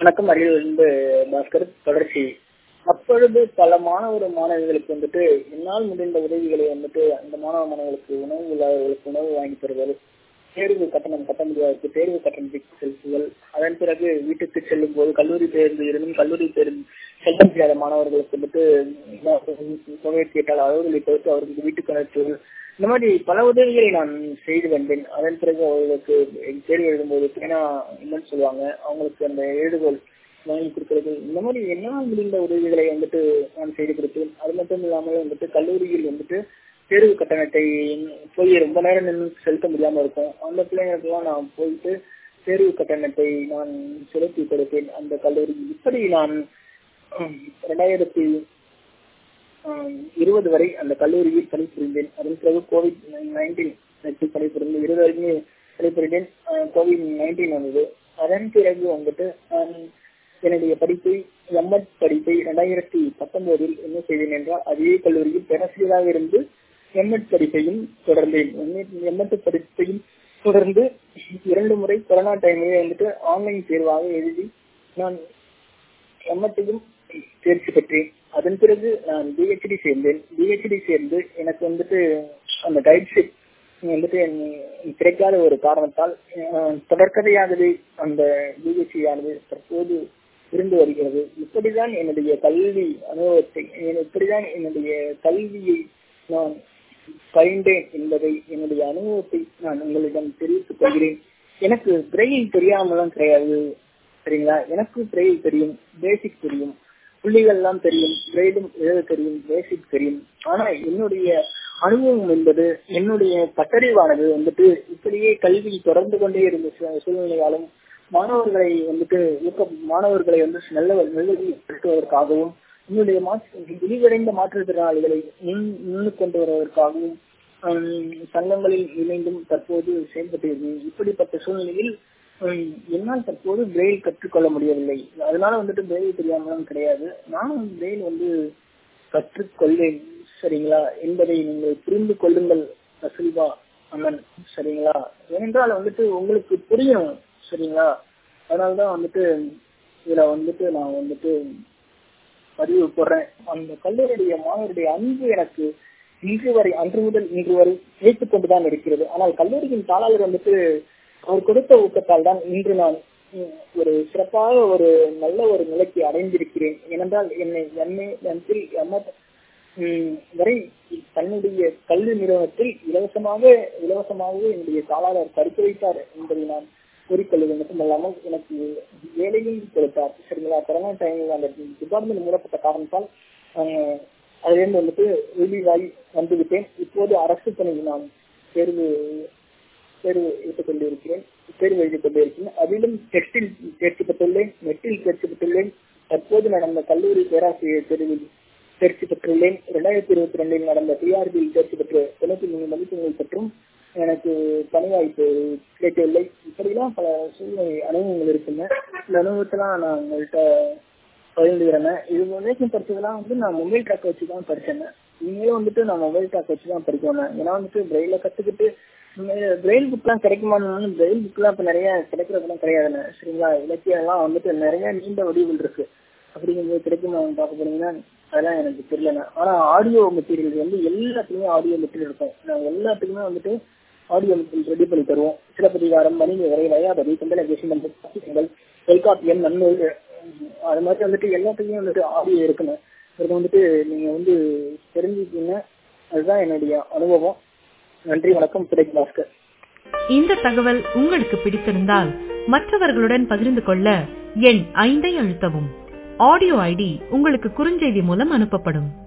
வணக்கம் அரியலிருந்து பாஸ்கர் தொடர்ச்சி அப்பொழுது பல மாணவர் மாணவிகளுக்கு வந்துட்டு என்னால் முடிந்த உதவிகளை வந்துட்டு அந்த மாணவ மாணவர்களுக்கு உணவு இல்லாதவர்களுக்கு உணவு வாங்கி தருதல் தேர்வு கட்டணம் கட்ட முடியாதவருக்கு தேர்வு கட்டணத்துக்கு செலுத்துதல் அதன் பிறகு வீட்டுக்கு செல்லும் போது கல்லூரி பேருந்து இருந்தும் கல்லூரி பேருந்து செல்ல முடியாத மாணவர்களுக்கு வந்துட்டு தொகை கேட்டால் அவர்களை பொறுத்து அவர்களுக்கு வீட்டுக்கு அனுப்புதல் இந்த மாதிரி பல உதவிகளை நான் செய்து வந்தேன் அதன் பிறகு அவர்களுக்கு தேர்வு எழுதும்போது பேனா என்னன்னு சொல்லுவாங்க அவங்களுக்கு அந்த எழுதுகோள் வாங்கி கொடுக்கறது இந்த மாதிரி என்னால் முடிந்த உதவிகளை வந்துட்டு நான் செய்து கொடுத்தேன் அது மட்டும் இல்லாமல் வந்துட்டு கல்லூரியில் வந்துட்டு தேர்வு கட்டணத்தை போய் ரொம்ப நேரம் நின்று செலுத்த முடியாம இருக்கும் அந்த பிள்ளைங்களுக்கெல்லாம் நான் போயிட்டு தேர்வு கட்டணத்தை நான் செலுத்தி கொடுத்தேன் அந்த கல்லூரி இப்படி நான் ரெண்டாயிரத்தி இருபது வரை அந்த கல்லூரியில் பணிபுரிந்தேன் அதன் பிறகு கோவிட் நைன்டீன் பணிபுரிந்து இருபது வரைக்குமே பணிபுரிந்தேன் கோவிட் நைன்டீன் வந்தது அதன் பிறகு வந்துட்டு என்னுடைய படிப்பை எம்எட் படிப்பை ரெண்டாயிரத்தி பத்தொன்பதில் என்ன செய்தேன் என்றால் அதே கல்லூரியில் பேராசிரியராக இருந்து எம்எட் படிப்பையும் தொடர்ந்தேன் எம்எட் படிப்பையும் தொடர்ந்து இரண்டு முறை கொரோனா டைமிலே வந்துட்டு ஆன்லைன் தேர்வாக எழுதி நான் எம்எட்டையும் தேர்ச்சி பெற்றேன் அதன் பிறகு நான் பிஹெச்டி சேர்ந்தேன் பிஹெச்டி சேர்ந்து எனக்கு வந்துட்டு அந்த கைட்ஷிப் வந்துட்டு கிடைக்காத ஒரு காரணத்தால் தொடர்கதையாகவே அந்த பிஹெச்டி ஆனது தற்போது இருந்து வருகிறது இப்படிதான் என்னுடைய கல்வி அனுபவத்தை இப்படிதான் என்னுடைய கல்வியை நான் பயின்றேன் என்பதை என்னுடைய அனுபவத்தை நான் உங்களிடம் தெரிவித்துக் கொள்கிறேன் எனக்கு பிரெயில் தெரியாமலாம் கிடையாது சரிங்களா எனக்கு பிரெயில் தெரியும் பேசிக் தெரியும் புள்ளிகள் எல்லாம் தெரியும் கிரேடும் எழுத தெரியும் பேசிக் தெரியும் ஆனா என்னுடைய அனுபவம் என்பது என்னுடைய பட்டறிவானது வந்துட்டு இப்படியே கல்வி தொடர்ந்து கொண்டே இருந்த சூழ்நிலையாலும் மாணவர்களை வந்துட்டு ஊக்க மாணவர்களை வந்து நல்ல நல்லதற்காகவும் என்னுடைய விரிவடைந்த மாற்றுத்திறனாளிகளை முன் முன்னு கொண்டு வருவதற்காகவும் சங்கங்களில் இணைந்தும் தற்போது செயல்பட்டு இப்படிப்பட்ட சூழ்நிலையில் என்னால் தற்போது பிரெயில் கற்றுக்கொள்ள முடியவில்லை அதனால வந்துட்டு பிரெயில் தெரியாமலும் கிடையாது நானும் பிரெயில் வந்து கற்றுக்கொள்வேன் சரிங்களா என்பதை நீங்கள் புரிந்து கொள்ளுங்கள் அசில்வா அண்ணன் சரிங்களா ஏனென்றால் வந்துட்டு உங்களுக்கு புரியும் சரிங்களா அதனாலதான் வந்துட்டு இதுல வந்துட்டு நான் வந்துட்டு பதிவு போடுறேன் அந்த கல்லூரியுடைய மாணவருடைய அன்பு எனக்கு இன்று வரை அன்று முதல் இன்று வரை கிடைத்துக் கொண்டுதான் இருக்கிறது ஆனால் கல்லூரியின் தாளாளர் வந்துட்டு அவர் கொடுத்த ஊக்கத்தால் தான் இன்று நான் ஒரு சிறப்பாக ஒரு நல்ல ஒரு நிலைக்கு அடைந்திருக்கிறேன் ஏனென்றால் என்னை எம்ஏ எம்பில் எம்எட் வரை தன்னுடைய கல்வி நிறுவனத்தில் இலவசமாக இலவசமாகவே என்னுடைய தாளாளர் கருத்து வைத்தார் என்பதை நான் கூறிக்கொள்வது மட்டுமல்லாமல் எனக்கு வேலையும் கொடுத்தார் சரிங்களா கொரோனா டைமில் அந்த டிபார்ட்மெண்ட் மூடப்பட்ட காரணத்தால் அதிலிருந்து வந்துட்டு ரிலீவ் ஆகி வந்துவிட்டேன் இப்போது அரசு பணியில் நான் தேர்வு தேர்வு எடுத்துக் கொண்டிருக்கிறேன் தேர்வு எழுதிக் கொண்டிருக்கிறேன் அதிலும் டெஸ்டில் தேர்ச்சி பெற்றுள்ளேன் நெட்டில் தேர்ச்சி பெற்றுள்ளேன் தற்போது நடந்த கல்லூரி பேராசிரியர் தேர்வில் தேர்ச்சி பெற்றுள்ளேன் இரண்டாயிரத்தி இருபத்தி ரெண்டில் நடந்த டிஆர்பியில் தேர்ச்சி பெற்று தொண்ணூத்தி மூணு மதிப்பெண்கள் பெற்றும் எனக்கு பணி வாய்ப்பு கிடைக்கவில்லை இப்படிலாம் பல சூழ்நிலை அனுபவங்கள் இருக்குங்க இந்த அனுபவத்தெல்லாம் நான் உங்கள்கிட்ட பகிர்ந்துக்கிறேன் இது வரைக்கும் படிச்சதெல்லாம் வந்து நான் மொபைல் ட்ராக் வச்சு தான் படிச்சேங்க இனிமேலும் வந்துட்டு நான் மொபைல் ட்ராக் வச்சு தான் படிக்கணும் ஏன்னா வந்துட்டு பிரெயில கத்துக்கிட்டு பிரெயில் புக்லாம் கிடைக்குமான்னு பிரெயில் புக்லாம் இப்ப நிறைய கிடைக்கிறதுலாம் கிடையாதுண்ணே சரிங்களா இலக்கியம் எல்லாம் வந்துட்டு நிறைய நீண்ட வடிவில் இருக்கு அப்படிங்கும்போது கிடைக்குமா பார்க்க போனீங்கன்னா அதெல்லாம் எனக்கு தெரியலண்ணே ஆனா ஆடியோ மெட்டீரியல் வந்து எல்லாத்துக்குமே ஆடியோ மெட்டீரியல் இருக்கும் நான் எல்லாத்துக்குமே வந்துட்டு ஆடியோ மெட்டீரியல் ரெடி பண்ணி தருவோம் சிலப்பதிகாரம் மணிமி வரை வயாபதி குண்டலகேசன் பத்திகள் தொல்காப்பியம் நன்னூல் அது மாதிரி வந்துட்டு எல்லாத்துக்குமே வந்துட்டு ஆடியோ இருக்குண்ணே இது வந்துட்டு நீங்க வந்து தெரிஞ்சுக்கீங்க அதுதான் என்னுடைய அனுபவம் நன்றி வணக்கம் சுரேஷ் பாஸ்கர் இந்த தகவல் உங்களுக்கு பிடித்திருந்தால் மற்றவர்களுடன் பகிர்ந்து கொள்ள எண் ஐந்தை அழுத்தவும் ஆடியோ ஐடி உங்களுக்கு குறுஞ்செய்தி மூலம் அனுப்பப்படும்